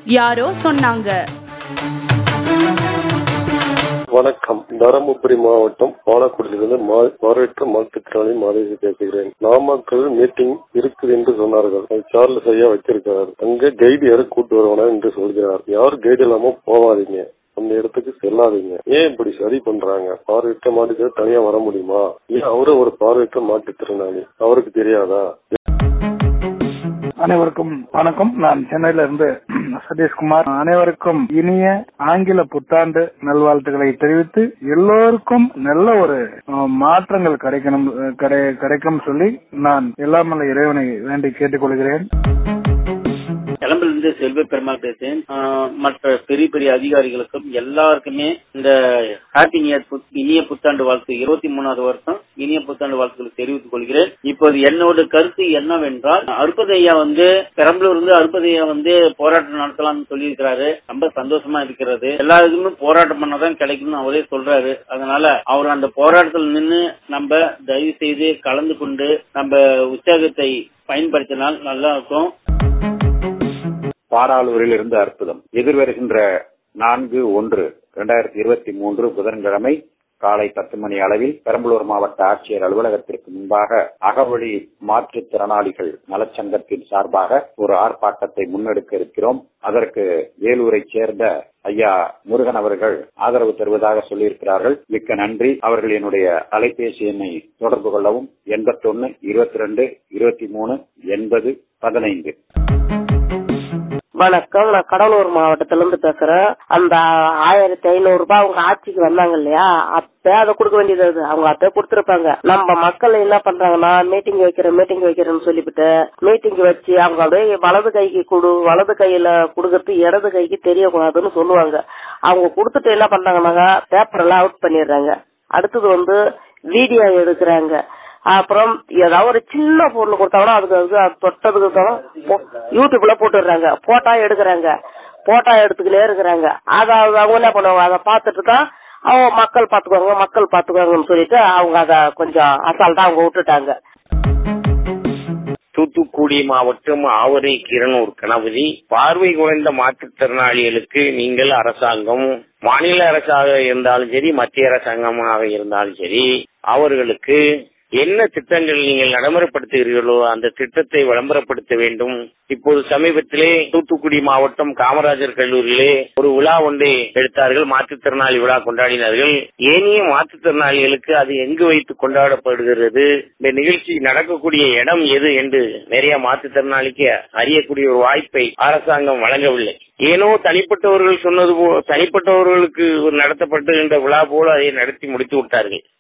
யாரோ சொன்னாங்க வணக்கம் தருமபுரி மாவட்டம் பாலக்குடியிலிருந்து மா- பார்வையற்ற மாற்றுத்திறனாளி மாதேவி பேசுகிறேன் நாமக்கல் மீட்டிங் இருக்குது என்று சொன்னார்கள் அது சார்லஸ் ஐயா வச்சிருக்கிறார் அங்க கைடு யாரும் கூட்டு வருவானா என்று சொல்கிறார் யாரும் கைடு இல்லாம போவாதீங்க அந்த இடத்துக்கு செல்லாதீங்க ஏன் இப்படி சரி பண்றாங்க பார்வையற்ற மாற்றுத்திறனாளி தனியா வர முடியுமா ஏன் அவரு ஒரு பார்வையற்ற மாற்றுத்திறனாளி அவருக்கு தெரியாதா அனைவருக்கும் வணக்கம் நான் சென்னையில இருந்து சதீஷ்குமார் அனைவருக்கும் இனிய ஆங்கில புத்தாண்டு நல்வாழ்த்துக்களை தெரிவித்து எல்லோருக்கும் நல்ல ஒரு அஹ், மாற்றங்கள் கிடைக்கணும் அஹ், கிடை- கிடைக்கும் சொல்லி நான் எல்லாமல்ல இறைவனை வேண்டி கேட்டுக்கொள்கிறேன் கிளம்பிலிருந்து செல்வ பெருமாள் பேசுறேன் ஆஹ் மற்ற பெரிய பெரிய அதிகாரிகளுக்கும் எல்லாருக்குமே இந்த ஹாப்பி நியர் இனிய புத்தாண்டு வாழ்த்து இருபத்தி மூணாவது வருஷம் இனிய புத்தாண்டு வாழ்த்துக்களை தெரிவித்துக் கொள்கிறேன் இப்போது என்னோட கருத்து என்னவென்றால் அருப்பதையா வந்து பெரம்பலூர் இருந்து அருப்பதையா வந்து போராட்டம் நடத்தலாம்னு சொல்லியிருக்கிறாரு ரொம்ப சந்தோஷமா இருக்கிறது எல்லா இதுமே போராட்டம் பண்ணாதான் கிடைக்கும்னு அவரே சொல்றாரு அதனால அவர் அந்த போராட்டத்தில் நின்று நம்ம தயவு செய்து கலந்து கொண்டு நம்ம உற்சாகத்தை பயன்படுத்தினால் நல்லா இருக்கும் பாடாலூரில் இருந்து அற்புதம் எதிர்வருகின்ற நான்கு ஒன்று இரண்டாயிரத்தி இருபத்தி மூன்று புதன்கிழமை காலை பத்து மணி அளவில் பெரம்பலூர் மாவட்ட ஆட்சியர் அலுவலகத்திற்கு முன்பாக அகவழி மாற்றுத்திறனாளிகள் நலச்சங்கத்தின் சார்பாக ஒரு ஆர்ப்பாட்டத்தை முன்னெடுக்க இருக்கிறோம் அதற்கு வேலூரைச் சேர்ந்த ஐயா முருகன் அவர்கள் ஆதரவு தருவதாக சொல்லியிருக்கிறார்கள் மிக்க நன்றி அவர்கள் என்னுடைய அலைபேசி எண்ணை தொடர்பு கொள்ளவும் எண்பத்தொன்னு இருபத்தி ரெண்டு இருபத்தி மூணு எண்பது பதினைந்து வணக்கம் நான் கடலூர் மாவட்டத்துல இருந்து பேசுறேன் அந்த ஆயிரத்தி ஐநூறு ரூபாய் அவங்க ஆட்சிக்கு வந்தாங்க இல்லையா அப்ப அதை கொடுக்க வேண்டியது அது. அவங்க அப்ப கொடுத்திருப்பாங்க நம்ம மக்கள் என்ன பண்றாங்கன்னா மீட்டிங் வைக்கிறேன் மீட்டிங் வைக்கிறேன்னு சொல்லிவிட்டு மீட்டிங் வச்சு அவங்க அப்படியே வலது கைக்கு கொடு வலது கையில கொடுக்கறது இடது கைக்கு தெரியக்கூடாதுன்னு சொல்லுவாங்க அவங்க கொடுத்துட்டு என்ன பண்றாங்கன்னா பேப்பர் எல்லாம் அவுட் பண்ணிடுறாங்க அடுத்தது வந்து வீடியோ எடுக்கிறாங்க அப்புறம் ஏதாவது ஒரு சின்ன பொருள் கொடுத்தாங்கன்னா அதுக்கு வந்து அது தொட்டதுக்கு தான் போ- யூடியூப்ல போட்டுடுறாங்க போட்டா எடுக்கிறாங்க போட்டா எடுத்துக்கிட்டே இருக்கிறாங்க அத அவங்க என்ன பண்ணுவாங்க அதை பார்த்துட்டு தான் அவங்க மக்கள் பாத்துக்குவாங்க மக்கள் பாத்துக்குவாங்கன்னு சொல்லிட்டு அவங்க அத கொஞ்சம் அசால்ட்டா அவங்க விட்டுட்டாங்க தூத்துக்குடி மாவட்டம் ஆவரை கிரணூர் கணபதி பார்வை குறைந்த மாற்றுத்திறனாளிகளுக்கு நீங்கள் அரசாங்கம் மாநில அரசாக இருந்தாலும் சரி மத்திய அரசாங்கமாக இருந்தாலும் சரி அவர்களுக்கு என்ன திட்டங்கள் நீங்கள் நடைமுறைப்படுத்துகிறீர்களோ அந்த திட்டத்தை விளம்பரப்படுத்த வேண்டும் இப்போது சமீபத்திலே தூத்துக்குடி மாவட்டம் காமராஜர் கல்லூரியிலே ஒரு விழா ஒன்றை எடுத்தார்கள் மாற்றுத்திறனாளி விழா கொண்டாடினார்கள் ஏனைய மாற்றுத்திறனாளிகளுக்கு அது எங்கு வைத்து கொண்டாடப்படுகிறது இந்த நிகழ்ச்சி நடக்கக்கூடிய இடம் எது என்று நிறைய மாற்றுத்திறனாளிக்கு அறியக்கூடிய ஒரு வாய்ப்பை அரசாங்கம் வழங்கவில்லை ஏனோ தனிப்பட்டவர்கள் சொன்னது போ தனிப்பட்டவர்களுக்கு ஒரு நடத்தப்பட்டு இந்த விழா போல அதை நடத்தி முடித்து விட்டார்கள்